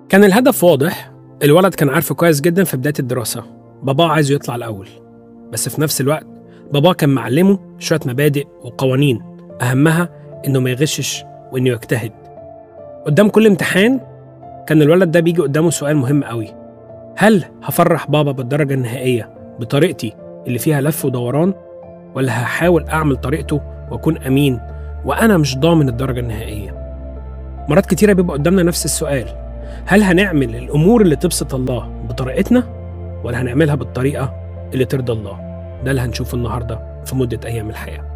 كان الهدف واضح الولد كان عارفه كويس جدا في بداية الدراسة باباه عايزه يطلع الأول بس في نفس الوقت باباه كان معلمه شوية مبادئ وقوانين أهمها إنه ما يغشش وإنه يجتهد قدام كل امتحان كان الولد ده بيجي قدامه سؤال مهم قوي هل هفرح بابا بالدرجة النهائية بطريقتي اللي فيها لف ودوران ولا هحاول أعمل طريقته وأكون أمين وأنا مش ضامن الدرجة النهائية مرات كتيرة بيبقى قدامنا نفس السؤال هل هنعمل الأمور اللي تبسط الله بطريقتنا ولا هنعملها بالطريقة اللي ترضى الله ده اللي هنشوفه النهاردة في مدة أيام الحياة